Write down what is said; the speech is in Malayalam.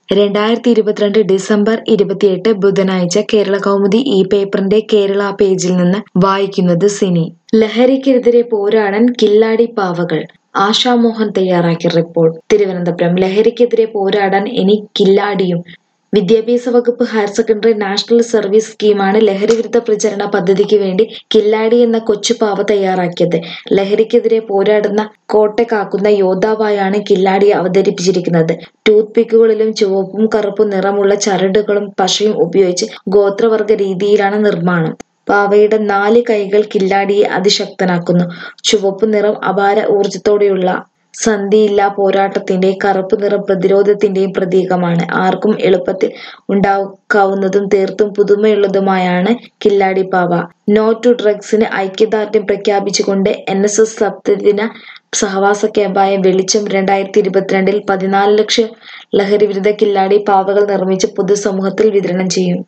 രണ്ടായിരത്തി ഇരുപത്തിരണ്ട് ഡിസംബർ ഇരുപത്തിയെട്ട് ബുധനാഴ്ച കേരള കൗമുദി ഈ പേപ്പറിന്റെ കേരള പേജിൽ നിന്ന് വായിക്കുന്നത് സിനി ലഹരിക്കെതിരെ പോരാടാൻ കില്ലാടി പാവകൾ ആശാമോഹൻ തയ്യാറാക്കിയ റിപ്പോർട്ട് തിരുവനന്തപുരം ലഹരിക്കെതിരെ പോരാടാൻ ഇനി കില്ലാടിയും വിദ്യാഭ്യാസ വകുപ്പ് ഹയർ സെക്കൻഡറി നാഷണൽ സർവീസ് സ്കീമാണ് ലഹരിവിരുദ്ധ പ്രചരണ പദ്ധതിക്ക് വേണ്ടി കില്ലാടി എന്ന കൊച്ചുപാവ തയ്യാറാക്കിയത് ലഹരിക്കെതിരെ പോരാടുന്ന കോട്ട കാക്കുന്ന യോദ്ധാവായാണ് കില്ലാടി അവതരിപ്പിച്ചിരിക്കുന്നത് ടൂത്ത് പിക്കുകളിലും ചുവപ്പും കറുപ്പും നിറമുള്ള ചരടുകളും പശയും ഉപയോഗിച്ച് ഗോത്രവർഗ രീതിയിലാണ് നിർമ്മാണം പാവയുടെ നാല് കൈകൾ കില്ലാടിയെ അതിശക്തനാക്കുന്നു ചുവപ്പ് നിറം അപാര ഊർജത്തോടെയുള്ള സന്ധിയില്ലാ പോരാട്ടത്തിന്റെയും കറുപ്പ് നിറം പ്രതിരോധത്തിന്റെയും പ്രതീകമാണ് ആർക്കും എളുപ്പത്തിൽ ഉണ്ടാക്കാവുന്നതും തീർത്തും പുതുമയുള്ളതുമായാണ് കില്ലാടി പാവ നോ ടു ഡ്രഗ്സിന് ഐക്യദാർഢ്യം പ്രഖ്യാപിച്ചുകൊണ്ട് എൻ എസ് എസ് സപ്തദിന സഹവാസ ക്യാമ്പായ വെളിച്ചം രണ്ടായിരത്തി ഇരുപത്തിരണ്ടിൽ പതിനാല് ലക്ഷം ലഹരിവിരുദ്ധ കില്ലാടി പാവകൾ നിർമ്മിച്ച് പൊതുസമൂഹത്തിൽ വിതരണം ചെയ്യും